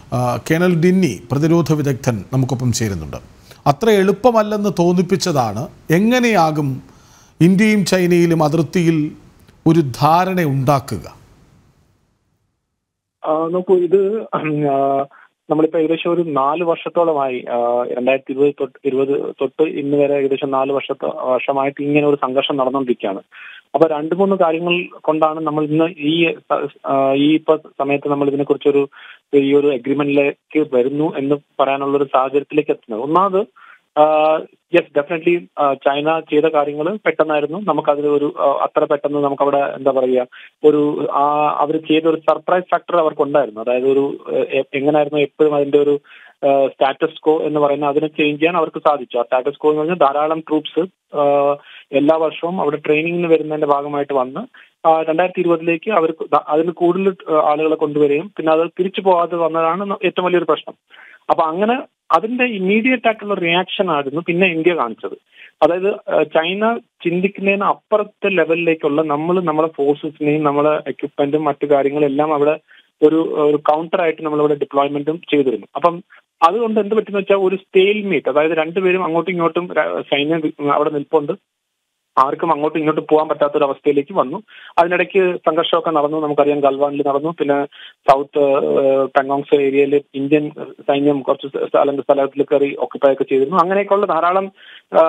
ആ, കേണൽ ഡിന്നി പ്രതിരോധ വിദഗ്ധൻ നമുക്കൊപ്പം ചേരുന്നുണ്ട് അത്ര എളുപ്പമല്ലെന്ന് തോന്നിപ്പിച്ചതാണ് എങ്ങനെയാകും ഇന്ത്യയും ചൈനയിലും അതിർത്തിയിൽ ഒരു ധാരണ ഉണ്ടാക്കുക ആ, നോക്കൂ ഇത് ഉം, ആ, നമ്മളിപ്പോ ഏകദേശം ഒരു നാല് വർഷത്തോളമായി ആ, രണ്ടായിരത്തി ഇരുപത് തൊട്ട് ഇരുപത് തൊട്ട് ഇന്ന് വരെ ഏകദേശം നാല് വർഷത്തോ വർഷമായിട്ട് ഇങ്ങനെ ഒരു സംഘർഷം നടന്നുകൊണ്ടിരിക്കുകയാണ് അപ്പൊ രണ്ട് മൂന്ന് കാര്യങ്ങൾ കൊണ്ടാണ് നമ്മൾ ഇന്ന് ഈ സ- ആ, ഈ ഇപ്പൊ സമയത്ത് നമ്മൾ ഇതിനെക്കുറിച്ചൊരു ഈ ഒരു അഗ്രിമെന്റിലേക്ക് വരുന്നു എന്ന് പറയാനുള്ള ഒരു സാഹചര്യത്തിലേക്ക് എത്തുന്നത് ഒന്നാമത് യെസ് ഡെഫിനറ്റ്ലി ചൈന ചെയ്ത കാര്യങ്ങൾ പെട്ടെന്നായിരുന്നു നമുക്കതിൽ ഒരു ആ, അത്ര പെട്ടെന്ന് നമുക്ക് അവിടെ എന്താ പറയുക ഒരു അവർ ചെയ്ത ഒരു സർപ്രൈസ് ഫാക്ടർ അവർക്ക് ഉണ്ടായിരുന്നു അതായത് ഒരു എ- എങ്ങനായിരുന്നു എപ്പോഴും അതിന്റെ ഒരു സ്റ്റാറ്റസ് കോ എന്ന് പറയുന്ന അതിനെ ചേഞ്ച് ചെയ്യാൻ അവർക്ക് സാധിച്ചു ആ സ്റ്റാറ്റസ് കോ എന്ന് പറഞ്ഞാൽ ധാരാളം ട്രൂപ്സ് എല്ലാ വർഷവും അവിടെ ട്രെയിനിങ്ങിന് വരുന്നതിന്റെ ഭാഗമായിട്ട് വന്ന് ആ, രണ്ടായിരത്തി ഇരുപതിലേക്ക് അവർ അതിൽ കൂടുതൽ ആ, ആളുകളെ കൊണ്ടുവരികയും പിന്നെ അത് തിരിച്ചു പോകാതെ വന്നതാണ് ന- ഏറ്റവും വലിയൊരു പ്രശ്നം അപ്പൊ അങ്ങനെ അതിന്റെ ഇമ്മീഡിയറ്റ് ആയിട്ടുള്ള റിയാക്ഷൻ ആയിരുന്നു പിന്നെ ഇന്ത്യ കാണിച്ചത് അതായത് ആ, ചൈന ചിന്തിക്കുന്നതിന് അപ്പുറത്തെ ലെവലിലേക്കുള്ള നമ്മൾ നമ്മുടെ ഫോഴ്സസിനെയും നമ്മളെ എക്യുപ്മെന്റും മറ്റു കാര്യങ്ങളും എല്ലാം അവിടെ ഒരു ഒരു കൗണ്ടർ ആയിട്ട് നമ്മളിവിടെ ഡിപ്ലോയ്മെന്റും ചെയ്തിരുന്നു അപ്പം അതുകൊണ്ട് എന്ത് പറ്റുന്ന വെച്ചാൽ ഒരു സ്റ്റേൽ മീറ്റ് അതായത് രണ്ടുപേരും അങ്ങോട്ടും ഇങ്ങോട്ടും ര- സൈന്യം അവിടെ നിൽപ്പുണ്ട് ആർക്കും അങ്ങോട്ടും ഇങ്ങോട്ടും പോകാൻ പറ്റാത്ത ഒരു അവസ്ഥയിലേക്ക് വന്നു അതിനിടയ്ക്ക് സംഘർഷമൊക്കെ നടന്നു നമുക്കറിയാം ഗൽവാനിൽ നടന്നു പിന്നെ സൗത്ത് പെങ്കോങ്സ് ഏരിയയിൽ ഇന്ത്യൻ സൈന്യം കുറച്ച് സ്ഥലം സ്ഥലത്തിൽ കയറി ഓക്കുപ്പൈ ഒക്കെ ചെയ്തിരുന്നു അങ്ങനെയൊക്കെയുള്ള ധാരാളം ആ,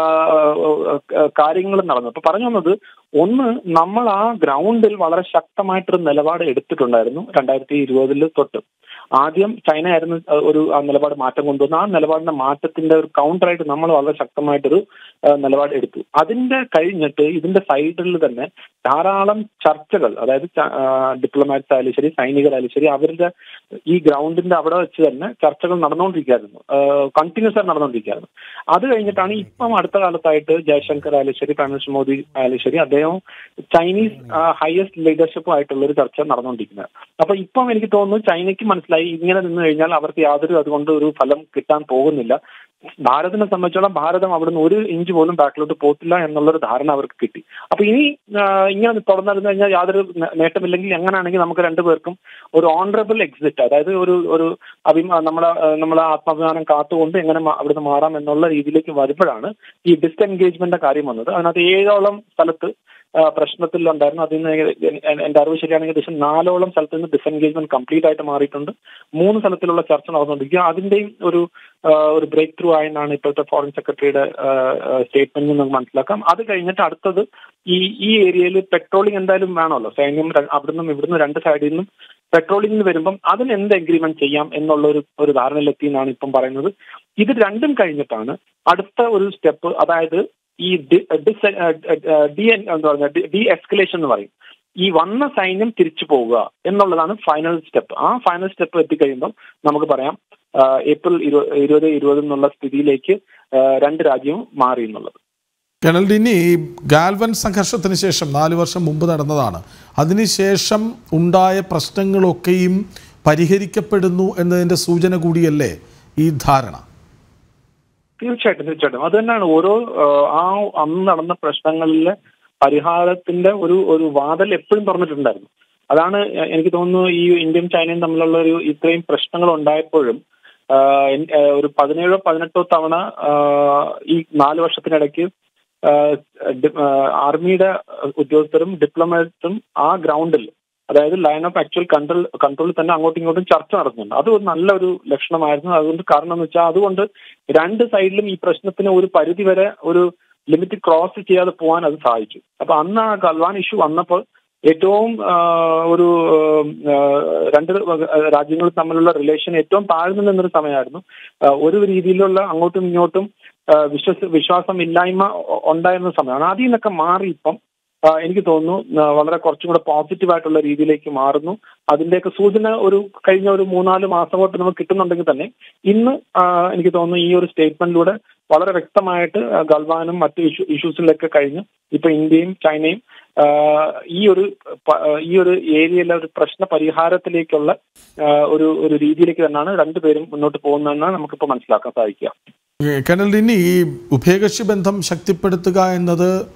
ആ, കാര്യങ്ങൾ നടന്നു അപ്പൊ പറഞ്ഞു വന്നത് ഒന്ന് നമ്മൾ ആ ഗ്രൗണ്ടിൽ വളരെ ശക്തമായിട്ടൊരു നിലപാട് എടുത്തിട്ടുണ്ടായിരുന്നു രണ്ടായിരത്തി ഇരുപതിൽ തൊട്ട് ആദ്യം ചൈന ആയിരുന്നു ഒരു ആ നിലപാട് മാറ്റം കൊണ്ടുവന്നു ആ നിലപാടിന്റെ മാറ്റത്തിന്റെ ഒരു കൗണ്ടറായിട്ട് നമ്മൾ വളരെ ശക്തമായിട്ടൊരു ആ, നിലപാട് എടുത്തു അതിന്റെ കഴിഞ്ഞിട്ട് ഇതിന്റെ സൈഡിൽ തന്നെ ധാരാളം ചർച്ചകൾ അതായത് ഡിപ്ലോമാറ്റ്സ് ആയാലും ശരി സൈനികരായാലും ശരി അവരുടെ ഈ ഗ്രൗണ്ടിന്റെ അവിടെ വെച്ച് തന്നെ ചർച്ചകൾ നടന്നുകൊണ്ടിരിക്കുകയായിരുന്നു കണ്ടിന്യൂസ് ആയി നടന്നുകൊണ്ടിരിക്കുകയായിരുന്നു അത് കഴിഞ്ഞിട്ടാണ് ഇപ്പം അടുത്ത കാലത്തായിട്ട് ജയശങ്കർ ആയാലും ശരി പ്രൈം മിനിസ്റ്റർ മോദി ആയാലും ശരി അദ്ദേഹം ചൈനീസ് ഹയസ്റ്റ് ലീഡർഷിപ്പും ആയിട്ടുള്ള ഒരു ചർച്ച നടന്നുകൊണ്ടിരിക്കുന്നത് അപ്പൊ ഇപ്പം എനിക്ക് തോന്നുന്നു ചൈനയ്ക്ക് മനസ്സിലായി ഇങ്ങനെ നിന്ന് കഴിഞ്ഞാൽ അവർക്ക് യാതൊരു അതുകൊണ്ട് ഒരു ഫലം കിട്ടാൻ പോകുന്നില്ല ഭാരതിനെ സംബന്ധിച്ചോളം ഭാരതം അവിടുന്ന് ഒരു ഇഞ്ച് പോലും ബാക്കിലോട്ട് പോത്തില്ല എന്നുള്ളൊരു ധാരണ അവർക്ക് കിട്ടി അപ്പൊ ഇനി ആ, ഇങ്ങനെ തുടർന്നിരുന്നു കഴിഞ്ഞാൽ യാതൊരു നേ- നേട്ടമില്ലെങ്കിൽ എങ്ങനെയാണെങ്കിൽ നമുക്ക് രണ്ടുപേർക്കും ഒരു ഓണറബിൾ എക്സിറ്റ് അതായത് ഒരു ഒരു അഭിമാ നമ്മളെ ആ, നമ്മളെ ആത്മാഭിമാനം കാത്തുകൊണ്ട് എങ്ങനെ മാ- അവിടുന്ന് മാറാം എന്നുള്ള രീതിയിലേക്ക് വരുമ്പോഴാണ് ഈ ഡിസ്എൻഗേജ്മെന്റിന്റെ കാര്യം വന്നത് അതിനകത്ത് ഏഴോളം സ്ഥലത്ത് ആ, പ്രശ്നത്തിലുണ്ടായിരുന്നു അതിൽ നിന്ന് ഏക- എ- എന്റെ അറിവ് ശരിയാണെങ്കിൽ ഏകദേശം നാലോളം സ്ഥലത്ത് നിന്ന് ഡിസ്എൻഗേജ്മെന്റ് കംപ്ലീറ്റ് ആയിട്ട് മാറിയിട്ടുണ്ട് മൂന്ന് സ്ഥലത്തിലുള്ള ചർച്ച നടന്നുകൊണ്ടിരിക്കുക അതിന്റെയും ഒരു ആ, ഒരു ബ്രേക്ക് ത്രൂ ആയെന്നാണ് ഇപ്പോഴത്തെ ഫോറിൻ സെക്രട്ടറിയുടെ സ്റ്റേറ്റ്മെന്റിൽ നമുക്ക് മനസ്സിലാക്കാം അത് കഴിഞ്ഞിട്ട് അടുത്തത് ഈ ഈ ഏരിയയിൽ പെട്രോളിംഗ് എന്തായാലും വേണമല്ലോ സൈന്യം ര- അവിടുന്നും ഇവിടുന്ന് രണ്ട് സൈഡിൽ നിന്നും പെട്രോളിംഗിന് വരുമ്പം അതിന് എന്ത് എഗ്രിമെന്റ് ചെയ്യാം എന്നുള്ള ഒരു ഒരു ധാരണയിലെത്തി എന്നാണ് ഇപ്പം പറയുന്നത് ഇത് രണ്ടും കഴിഞ്ഞിട്ടാണ് അടുത്ത ഒരു സ്റ്റെപ്പ് അതായത് ഈ ഡി- ഡിസ് ഡി എൻ എന്താ പറയുക ഡി എസ്കലേഷൻ എന്ന് പറയും ഈ വന്ന സൈന്യം തിരിച്ചു പോവുക എന്നുള്ളതാണ് ഫൈനൽ സ്റ്റെപ്പ് ആ ഫൈനൽ സ്റ്റെപ്പ് എത്തിക്കഴിയുമ്പോൾ നമുക്ക് പറയാം ആ, ഏപ്രിൽ ഇരു- ഇരുപത് ഇരുപത് എന്നുള്ള സ്ഥിതിയിലേക്ക് ആ, രണ്ട് രാജ്യവും മാറി എന്നുള്ളത് കേണൽ ഡിന്നി ഈ ഗാൽവൻ സംഘർഷത്തിന് ശേഷം നാല് വർഷം മുമ്പ് നടന്നതാണ് അതിനുശേഷം ഉണ്ടായ പ്രശ്നങ്ങളൊക്കെയും പരിഹരിക്കപ്പെടുന്നു എന്നതിൻ്റെ സൂചന കൂടിയല്ലേ ഈ ധാരണ തീർച്ചയായിട്ടും തീർച്ചയായിട്ടും അത് തന്നെയാണ് ഓരോ ആ, ആ അന്ന് നടന്ന പ്രശ്നങ്ങളിലെ പരിഹാരത്തിന്റെ ഒരു ഒരു വാതിൽ എപ്പോഴും തുറന്നിട്ടുണ്ടായിരുന്നു അതാണ് എനിക്ക് തോന്നുന്നു ഈ ഇന്ത്യയും ചൈനയും തമ്മിലുള്ള ഒരു ഇത്രയും പ്രശ്നങ്ങൾ ഉണ്ടായപ്പോഴും ആ, എൻ- ആ, ഒരു പതിനേഴോ പതിനെട്ടോ തവണ ആ, ഈ നാല് വർഷത്തിനിടയ്ക്ക് ആ, ഡി- ആ, ആർമിയുടെ ഉദ്യോഗസ്ഥരും ഡിപ്ലോമാറ്റ്സും ആ ഗ്രൗണ്ടിൽ അതായത് ലൈൻ ഓഫ് ആക്ച്വൽ കൺട്രോൾ കൺട്രോളിൽ തന്നെ അങ്ങോട്ടും ഇങ്ങോട്ടും ചർച്ച നടത്തുന്നുണ്ട് അത് ഒരു നല്ലൊരു ലക്ഷണമായിരുന്നു അതുകൊണ്ട് കാരണം എന്ന് വെച്ചാൽ അതുകൊണ്ട് രണ്ട് സൈഡിലും ഈ പ്രശ്നത്തിന് ഒരു പരിധി വരെ ഒരു ലിമിറ്റ് ക്രോസ് ചെയ്യാതെ പോകാൻ അത് സഹായിച്ചു അപ്പൊ അന്ന് ആ ഗൽവാൻ ഇഷ്യൂ വന്നപ്പോൾ ഏറ്റവും ആ, ഒരു ആ, രണ്ട് രാജ്യങ്ങൾ തമ്മിലുള്ള റിലേഷൻ ഏറ്റവും താഴ്ന്നു നിന്നൊരു സമയമായിരുന്നു ആ, ഒരു രീതിയിലുള്ള അങ്ങോട്ടും ഇങ്ങോട്ടും ആ, വിശ്വസ വിശ്വാസമില്ലായ്മ ഉ- ഉണ്ടായിരുന്ന സമയമാണ് അതിൽ നിന്നൊക്കെ മാറി ഇപ്പം ആ, എനിക്ക് തോന്നുന്നു ആ, വളരെ കുറച്ചും കൂടെ പോസിറ്റീവ് ആയിട്ടുള്ള രീതിയിലേക്ക് മാറുന്നു അതിന്റെയൊക്കെ സൂചന ഒരു കഴിഞ്ഞ ഒരു മൂന്നാല് മാസം കൊണ്ട് നമുക്ക് കിട്ടുന്നുണ്ടെങ്കിൽ തന്നെ ഇന്ന് ആ, എനിക്ക് തോന്നുന്നു ഈ ഒരു സ്റ്റേറ്റ്മെന്റിലൂടെ വളരെ വ്യക്തമായിട്ട് ആ, ഗൽവാനും മറ്റു ഇഷ്യൂ ഇഷ്യൂസിലൊക്കെ കഴിഞ്ഞ് ഇപ്പൊ ഇന്ത്യയും ചൈനയും ആ, ഈ ഒരു പ- ഈ ഒരു ഏരിയയിലെ ഒരു പ്രശ്ന പരിഹാരത്തിലേക്കുള്ള ആ, ഒരു ഒരു രീതിയിലേക്ക് തന്നെയാണ് രണ്ടുപേരും മുന്നോട്ട് പോകുന്നതെന്നാണ് നമുക്കിപ്പോൾ മനസ്സിലാക്കാൻ സാധിക്കുക കേണൽ ഡിന്നി ഈ ഉഭയകക്ഷി ബന്ധം ശക്തിപ്പെടുത്തുക എന്നത്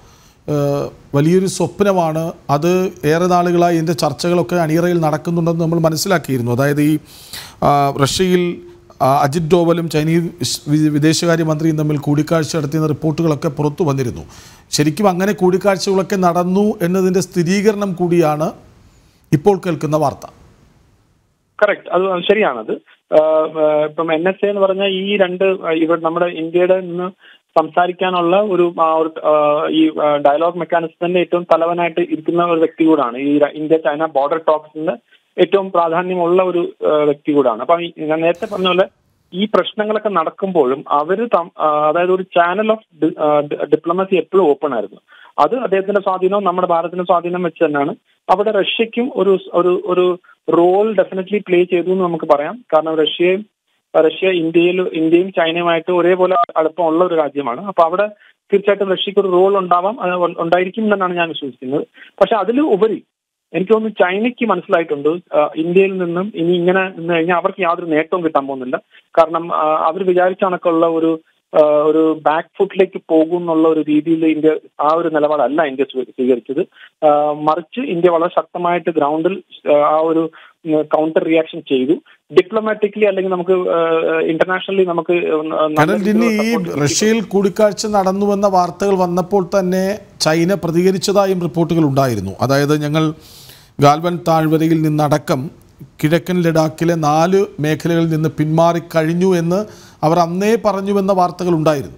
ഏഹ്, വലിയൊരു സ്വപ്നമാണ് അത് ഏറെ നാളുകളായി ഇതിൻ്റെ ചർച്ചകളൊക്കെ അണിയറയിൽ നടക്കുന്നുണ്ടെന്ന് നമ്മൾ മനസ്സിലാക്കിയിരുന്നു അതായത് ഈ ആ, റഷ്യയിൽ ആ, അജിത് ഡോവലും ചൈനീസ് വി- വിദേശകാര്യമന്ത്രിയും തമ്മിൽ കൂടിക്കാഴ്ച നടത്തിയ റിപ്പോർട്ടുകളൊക്കെ പുറത്തു വന്നിരുന്നു ശരിക്കും അങ്ങനെ കൂടിക്കാഴ്ചകളൊക്കെ നടന്നു എന്നതിൻ്റെ സ്ഥിരീകരണം കൂടിയാണ് ഇപ്പോൾ കേൾക്കുന്ന വാർത്ത കറക്റ്റ് അത് ശരിയാണത് ആഹ് ആഹ് ഇപ്പം എൻ എസ് എ എന്ന് പറഞ്ഞ ഈ രണ്ട് ആഹ് ഇവിടെ നമ്മുടെ ഇന്ത്യയുടെ നിന്ന് സംസാരിക്കാനുള്ള ഒരു ആ ഒരു, ആഹ് ഈ ഡയലോഗ് മെക്കാനിസത്തിന്റെ ഏറ്റവും തലവനായിട്ട് ഇരിക്കുന്ന ഒരു വ്യക്തി കൂടാണ് ഈ ര- ഇന്ത്യ ചൈന ബോർഡർ ടോക്സിന്റെ ഏറ്റവും പ്രാധാന്യമുള്ള ഒരു ആഹ് വ്യക്തി കൂടാണ് അപ്പൊ ഈ ഞാൻ നേരത്തെ പറഞ്ഞ പോലെ ഈ പ്രശ്നങ്ങളൊക്കെ നടക്കുമ്പോഴും അവര് തം- ആഹ് അതായത് ഒരു ചാനൽ ഓഫ് ഡിപ്ലോമസി എപ്പോഴും ഓപ്പൺ ആയിരുന്നു അത് അദ്ദേഹത്തിന്റെ സ്വാധീനവും നമ്മുടെ ഭാരതത്തിന്റെ സ്വാധീനം വെച്ച് തന്നെയാണ് അവിടെ റഷ്യക്കും ഒരു ഒരു ഒരു റോൾ ഡെഫിനറ്റ്ലി പ്ലേ ചെയ്തു എന്ന് നമുക്ക് പറയാം കാരണം റഷ്യയും റഷ്യ ഇന്ത്യയിൽ ഇന്ത്യയും ചൈനയുമായിട്ട് ഒരേപോലെ അടുപ്പമുള്ള ഒരു രാജ്യമാണ് അപ്പൊ അവിടെ തീർച്ചയായിട്ടും റഷ്യക്ക് ഒരു റോൾ ഉണ്ടാവാം അത് ഉണ്ടായിരിക്കും എന്നാണ് ഞാൻ വിശ്വസിക്കുന്നത് പക്ഷെ അതിൽ ഉപരി എനിക്ക് തോന്നുന്നു ചൈനയ്ക്ക് മനസ്സിലായിട്ടുണ്ട് ആ, ഇന്ത്യയിൽ നിന്നും ഇനി ഇങ്ങനെ നിന്ന് കഴിഞ്ഞാൽ അവർക്ക് യാതൊരു നേട്ടവും കിട്ടാൻ പോകുന്നില്ല കാരണം അവർ വിചാരിച്ച കണക്കുള്ള ഒരു ആ, ഒരു ബാക്ക് ഫുട്ടിലേക്ക് പോകും എന്നുള്ള ഒരു രീതിയിൽ ഇന്ത്യ ആ ഒരു നിലപാടല്ല ഇന്ത്യ സ്വീ- സ്വീകരിച്ചത് ആ, മറിച്ച് ഇന്ത്യ വളരെ ശക്തമായിട്ട് ഗ്രൗണ്ടിൽ ആ ഒരു കൗണ്ടർ റിയാക്ഷൻ ചെയ്തു ഡിപ്ലോമാറ്റിക്കലി അല്ലെങ്കിൽ നമുക്ക് ഇന്റർനാഷണലി നമുക്ക് നല്ല കാരണം ജിന്നി ഈ രീതിയിലുള്ള support റഷ്യയിൽ കൂടിക്കാഴ്ച നടന്നുവെന്ന വാർത്തകൾ വന്നപ്പോൾ തന്നെ ചൈന പ്രതികരിച്ചതായും റിപ്പോർട്ടുകൾ ഉണ്ടായിരുന്നു അതായത് ഞങ്ങൾ ഗാൽവൻ താഴ്വരയിൽ നിന്നടക്കം കിഴക്കൻ ലഡാക്കിലെ നാല് മേഖലകളിൽ നിന്ന് പിന്മാറിക്കഴിഞ്ഞു എന്ന് അവർ അന്നേ പറഞ്ഞുവെന്ന വാർത്തകൾ ഉണ്ടായിരുന്നു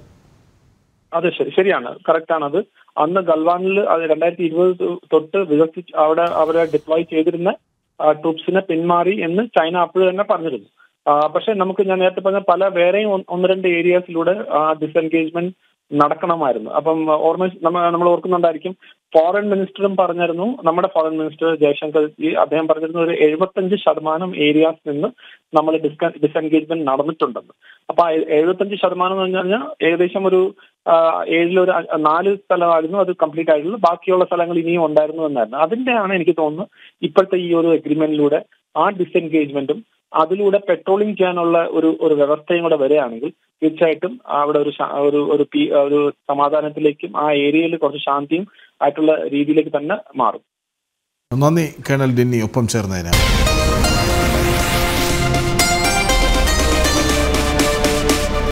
അതെ ശരി ശരിയാണ് കറക്റ്റ് ആണ് അത് അന്ന് ഗൽവാനിൽ അത് രണ്ടായിരത്തി ഇരുപത് തൊട്ട് വികസിച്ച് അവിടെ അവരെ ഡിപ്ലോയ് ചെയ്തിരുന്ന ട്രൂപ്സിനെ പിന്മാറി എന്ന് ചൈന അപ്പോഴും തന്നെ പറഞ്ഞിരുന്നു ആ, പക്ഷെ നമുക്ക് ഞാൻ നേരത്തെ പറഞ്ഞ പല വേറെയും ഒന്ന് ഒന്ന് രണ്ട് ഏരിയാസിലൂടെ ഡിസെൻഗേജ്മെന്റ് നടക്കണമായിരുന്നു അപ്പം ഓർമ്മ നമ്മ നമ്മൾ ഓർക്കുന്നുണ്ടായിരിക്കും ഫോറിൻ മിനിസ്റ്ററും പറഞ്ഞിരുന്നു നമ്മുടെ ഫോറിൻ മിനിസ്റ്റർ ജയശങ്കർ ജി അദ്ദേഹം പറഞ്ഞിരുന്നു ഒരു എഴുപത്തഞ്ച് ശതമാനം ഏരിയാസ് നിന്ന് നമ്മൾ ഡിസ്ക ഡിസെൻഗേജ്മെന്റ് നടന്നിട്ടുണ്ടെന്ന് അപ്പൊ ആ എഴുപത്തഞ്ച് ശതമാനം എന്ന് പറഞ്ഞു കഴിഞ്ഞാൽ ഏകദേശം ഒരു ആ, ഏഴിലൊരു അ- നാല് സ്ഥലമായിരുന്നു അത് കംപ്ലീറ്റ് ആയിട്ടുള്ളൂ ബാക്കിയുള്ള സ്ഥലങ്ങൾ ഇനിയും ഉണ്ടായിരുന്നു എന്നായിരുന്നു അതിന്റെയാണ് എനിക്ക് തോന്നുന്നു ഇപ്പോഴത്തെ ഈ ഒരു എഗ്രിമെന്റിലൂടെ ആ ഡിസെൻഗേജ്മെന്റും അതിലൂടെ പെട്രോളിംഗ് ചെയ്യാനുള്ള ഒരു ഒരു വ്യവസ്ഥയും കൂടെ വരികയാണെങ്കിൽ തീർച്ചയായിട്ടും അവിടെ ഒരു ശാ- ഒരു ഒരു പീ- ഒരു സമാധാനത്തിലേക്കും ആ ഏരിയയിൽ കുറച്ച് ശാന്തിയും ആയിട്ടുള്ള രീതിയിലേക്ക് തന്നെ മാറും നന്ദി കേണൽ ഡിന്നി ഒപ്പം ചേർന്നതിന്